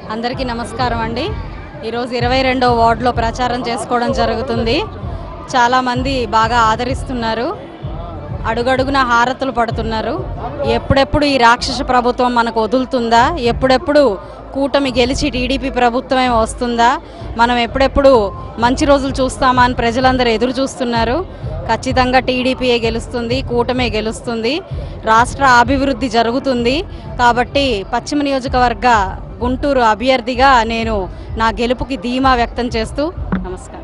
అందరికీ నమస్కారం అండి ఈరోజు ఇరవై రెండో వార్డులో ప్రచారం చేసుకోవడం జరుగుతుంది చాలామంది బాగా ఆదరిస్తున్నారు అడుగడుగున హారతులు పడుతున్నారు ఎప్పుడెప్పుడు ఈ రాక్షస ప్రభుత్వం మనకు వదులుతుందా ఎప్పుడెప్పుడు కూటమి గెలిచి టీడీపీ ప్రభుత్వమే వస్తుందా మనం ఎప్పుడెప్పుడు మంచి రోజులు చూస్తామా అని ప్రజలందరూ ఎదురు చూస్తున్నారు ఖచ్చితంగా టీడీపీయే గెలుస్తుంది కూటమే గెలుస్తుంది రాష్ట్ర అభివృద్ధి జరుగుతుంది కాబట్టి పశ్చిమ నియోజకవర్గ గుంటూరు అభ్యర్థిగా నేను నా గెలుపుకి ధీమా వ్యక్తం చేస్తూ నమస్కారం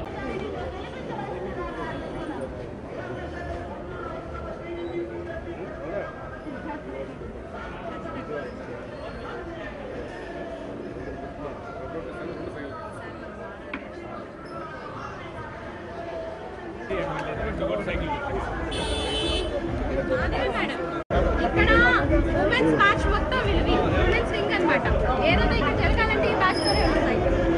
ఇక్కడ ఉమెన్స్ మ్యాచ్ మొత్తం వీళ్ళవి ఉమెన్స్ రింగ్ అన్నమాట ఏదైనా ఇక్కడ జరగాలంటే ఈ మ్యాచ్ తోనే ఉంటుంది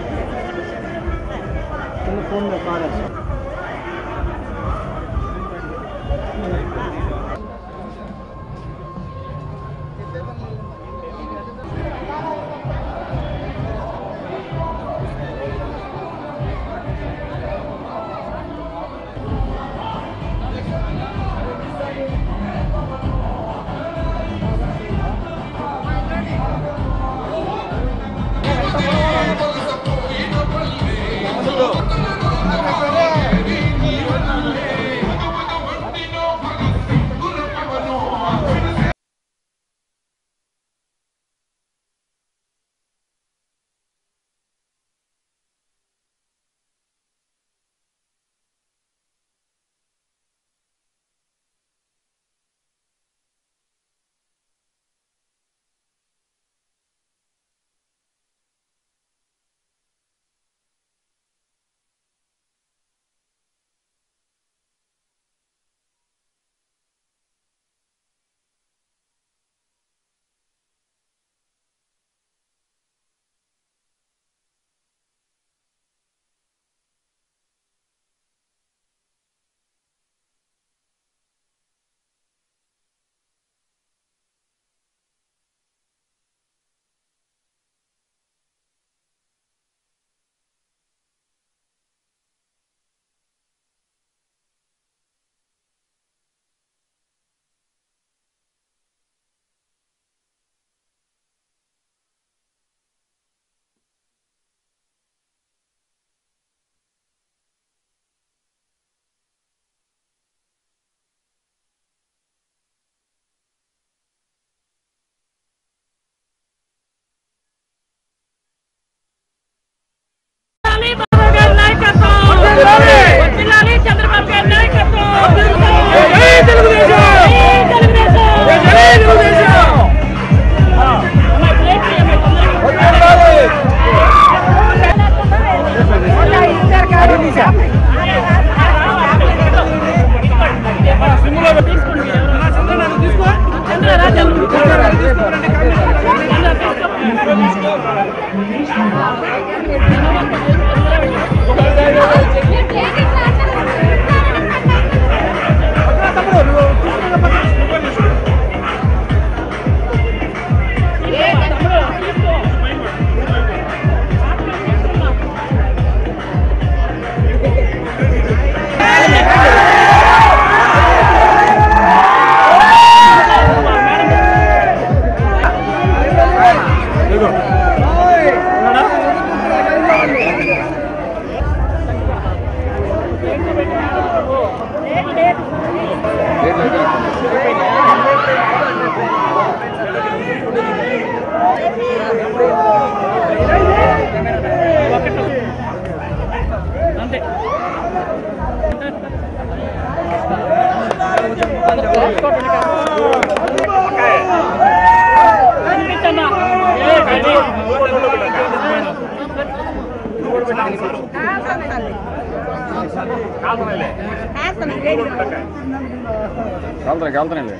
కాలుతున్నాయి కాలుతున్నాయి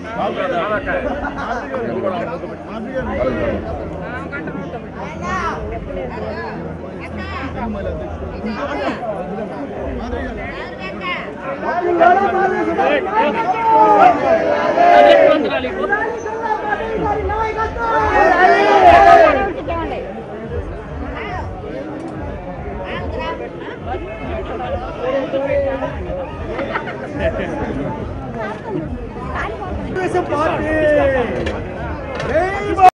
తెలుగుదేశం పార్టీ